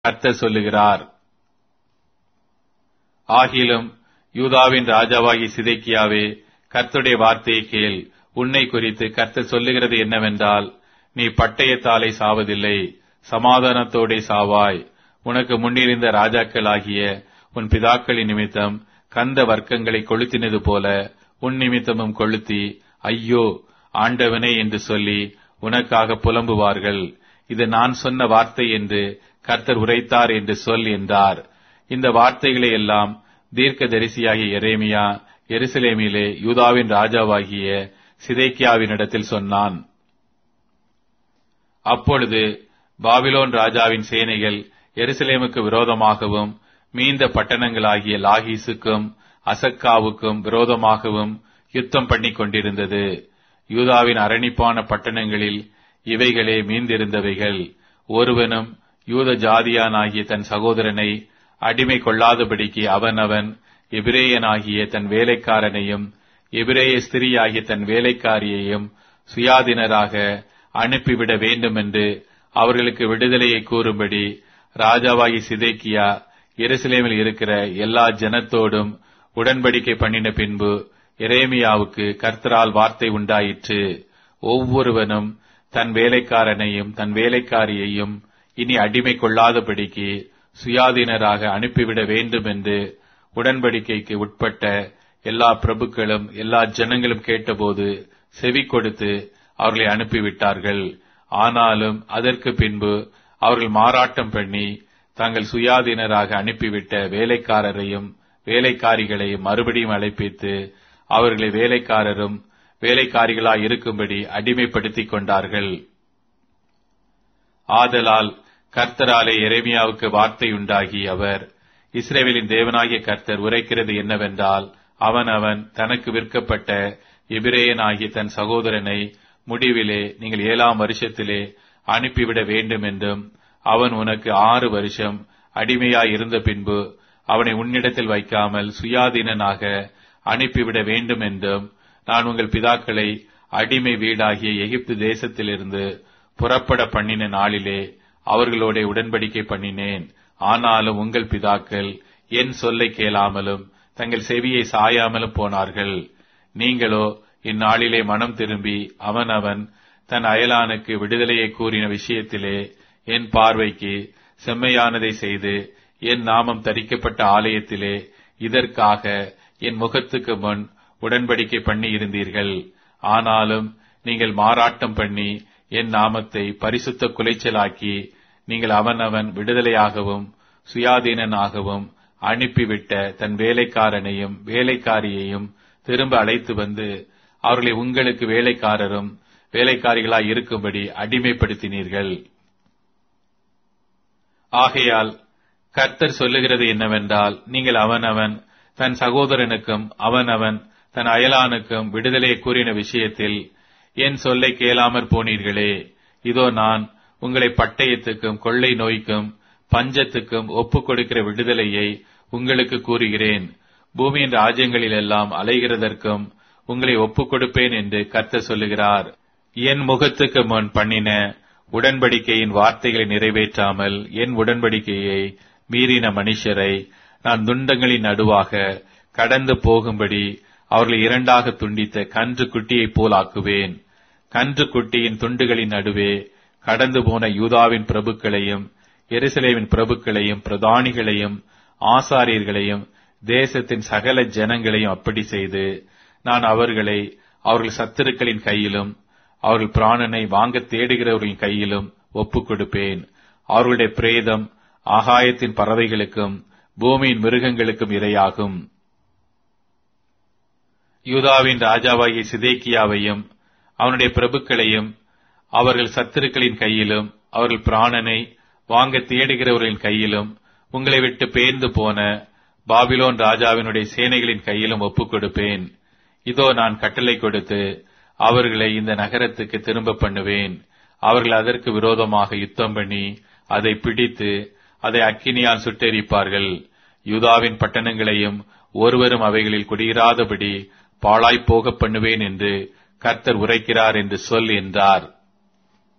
கர்த்தர் சொல்லுகிறார் ஆகிலும் யூதாவின் ராஜாவாகி சிதைக்கியாவே கர்த்தருடைய வார்த்தையை கேள் உன்னை குறித்து கர்த்தர் சொல்லுகிறது என்னவென்றால் நீ பட்டயத்தாலே சாவதில்லை சமாதானத்தோடே சாவாய் உனக்கு முன்னிருந்த ராஜாக்களாகிய உன் பிதாக்களின் நிமித்தம் கந்த வர்க்கங்களை கொளுத்தினது போல உன் நிமித்தமும் கொளுத்தி ஐயோ ஆண்டவனே என்று சொல்லி உனக்காக புலம்புவார்கள் இது நான் சொன்ன வார்த்தை என்று கர்த்தர் உரைத்தார் என்று சொல் என்றார் இந்த வார்த்தைகளை எல்லாம் தீர்க்க தரிசியாகிய எரேமியா எருசலேமிலே யூதாவின் ராஜாவாகிய சிதைக்கியாவினிடத்தில் சொன்னான் அப்பொழுது பாபிலோன் ராஜாவின் சேனைகள் எருசலேமுக்கு விரோதமாகவும் மீந்த பட்டணங்களாகிய லாகீசுக்கும் அசக்காவுக்கும் விரோதமாகவும் யுத்தம் பண்ணிக் கொண்டிருந்தது யூதாவின் அரணிப்பான பட்டணங்களில் இவைகளே மீந்திருந்தவைகள் ஒருவனும் யூத ஜாதியானாகிய தன் சகோதரனை அடிமை கொள்ளாதபடிக்கு அவனவன் எபிரேயனாகிய தன் வேலைக்காரனையும் எபிரேய ஸ்திரியாகிய தன் வேலைக்காரியையும் சுயாதீனராக அனுப்பிவிட வேண்டும் என்று அவர்களுக்கு விடுதலையை கூறும்படி ராஜாவாகி சிதைக்கியா எருசலேமில் இருக்கிற எல்லா ஜனத்தோடும் உடன்படிக்கை பண்ணின பின்பு எரேமியாவுக்கு கர்த்தரால் வார்த்தை உண்டாயிற்று ஒவ்வொருவனும் தன் வேலைக்காரனையும் தன் வேலைக்காரியையும் இனி அடிமை கொள்ளாதபடிக்கு சுயாதீனராக அனுப்பிவிட வேண்டும் என்று உடன்படிக்கைக்கு உட்பட்ட எல்லா பிரபுக்களும் எல்லா ஜனங்களும் கேட்டபோது செவி கொடுத்து அவர்களை அனுப்பிவிட்டார்கள் ஆனாலும் அதற்கு பின்பு அவர்கள் மாறாட்டம் பண்ணி தாங்கள் சுயாதீனராக அனுப்பிவிட்ட வேலைக்காரரையும் வேலைக்காரிகளையும் மறுபடியும் அழைப்பித்து அவர்களை வேலைக்காரரும் வேலைக்காரிகளாய் இருக்கும்படி அடிமைப்படுத்திக் கொண்டார்கள் ஆதலால் கர்த்தராலே எரேமியாவுக்கு வார்த்தை உண்டாகி அவர் இஸ்ரேவேலின் தேவனாகிய கர்த்தர் உரைக்கிறது என்னவென்றால் அவன் அவன் தனக்கு விற்கப்பட்ட எபிரேயனாகிய தன் சகோதரனை முடிவிலே நீங்கள் ஏழாம் வருஷத்திலே அனுப்பிவிட வேண்டும் என்றும் அவன் உனக்கு ஆறு வருஷம் அடிமையாய் இருந்த பின்பு அவனை உன்னிடத்தில் வைக்காமல் சுயாதீனனாக அனுப்பிவிட வேண்டும் என்றும் நான் உங்கள் பிதாக்களை அடிமை வீடாகிய எகிப்து தேசத்திலிருந்து புறப்பட பண்ணின நாளிலே அவர்களோட உடன்படிக்கை பண்ணினேன் ஆனாலும் உங்கள் பிதாக்கள் என் சொல்லை கேளாமலும் தங்கள் செவியை சாயாமலும் போனார்கள் நீங்களோ இந்நாளிலே மனம் திரும்பி அவனவன் தன் அயலானுக்கு விடுதலையை கூறின விஷயத்திலே என் பார்வைக்கு செம்மையானதை செய்து என் நாமம் தரிக்கப்பட்ட ஆலயத்திலே இதற்காக என் முகத்துக்கு முன் உடன்படிக்கை பண்ணி இருந்தீர்கள் ஆனாலும் நீங்கள் மாறாட்டம் பண்ணி என் நாமத்தை பரிசுத்த குலைச்சலாக்கி நீங்கள் அவனவன் விடுதலையாகவும் சுயாதீனனாகவும் அனுப்பிவிட்ட தன் வேலைக்காரனையும் வேலைக்காரியையும் திரும்ப அழைத்து வந்து அவர்களை உங்களுக்கு வேலைக்காரரும் வேலைக்காரிகளாய் இருக்கும்படி அடிமைப்படுத்தினீர்கள் ஆகையால் கர்த்தர் சொல்லுகிறது என்னவென்றால் நீங்கள் அவனவன் தன் சகோதரனுக்கும் அவனவன் தன் அயலானுக்கும் விடுதலை கூறின விஷயத்தில் என் சொல்லை கேளாமற் போனீர்களே இதோ நான் உங்களை பட்டயத்துக்கும் கொள்ளை நோய்க்கும் பஞ்சத்துக்கும் ஒப்புக் கொடுக்கிற விடுதலையை உங்களுக்கு கூறுகிறேன் பூமியின் ராஜ்யங்களில் எல்லாம் அலைகிறதற்கும் உங்களை ஒப்புக் கொடுப்பேன் என்று கர்த்தர் சொல்லுகிறார் என் முகத்துக்கு முன் பண்ணின உடன்படிக்கையின் வார்த்தைகளை நிறைவேற்றாமல் என் உடன்படிக்கையை மீறின மனுஷரை நான் துண்டங்களின் நடுவாக கடந்து போகும்படி அவர்களை இரண்டாக துண்டித்த கன்று குட்டியைப் போலாக்குவேன் கன்று குட்டியின் துண்டுகளின் நடுவே கடந்து போன யூதாவின் பிரபுக்களையும் எருசலேமின் பிரபுக்களையும் பிரதானிகளையும் ஆசாரியர்களையும் தேசத்தின் சகல ஜனங்களையும் அப்படி செய்து நான் அவர்களை அவர்கள் சத்துருக்களின் கையிலும் அவர்கள் பிராணனை வாங்க தேடுகிறவர்களின் கையிலும் ஒப்புக் கொடுப்பேன் அவர்களுடைய பிரேதம் ஆகாயத்தின் பறவைகளுக்கும் பூமியின் மிருகங்களுக்கும் இரையாகும் யூதாவின் ராஜாவாகிய சிதேக்கியாவையும் அவனுடைய பிரபுக்களையும் அவர்கள் சத்துருக்களின் கையிலும் அவர்கள் பிராணனை வாங்க தேடுகிறவர்களின் கையிலும் உங்களை விட்டு பேர்ந்து போன பாபிலோன் ராஜாவினுடைய சேனைகளின் கையிலும் ஒப்புக் கொடுப்பேன் இதோ நான் கட்டளை கொடுத்து அவர்களை இந்த நகரத்துக்கு திரும்ப பண்ணுவேன் அவர்கள் அதற்கு விரோதமாக யுத்தம் பண்ணி அதை பிடித்து அதை அக்கினியால் சுட்டெரிப்பார்கள் யூதாவின் பட்டணங்களையும் ஒருவரும் அவைகளில் குடியிராதபடி பாழாய்ப் போக பண்ணுவேன் என்று கர்த்தர் உரைக்கிறார் என்று சொல் என்றார்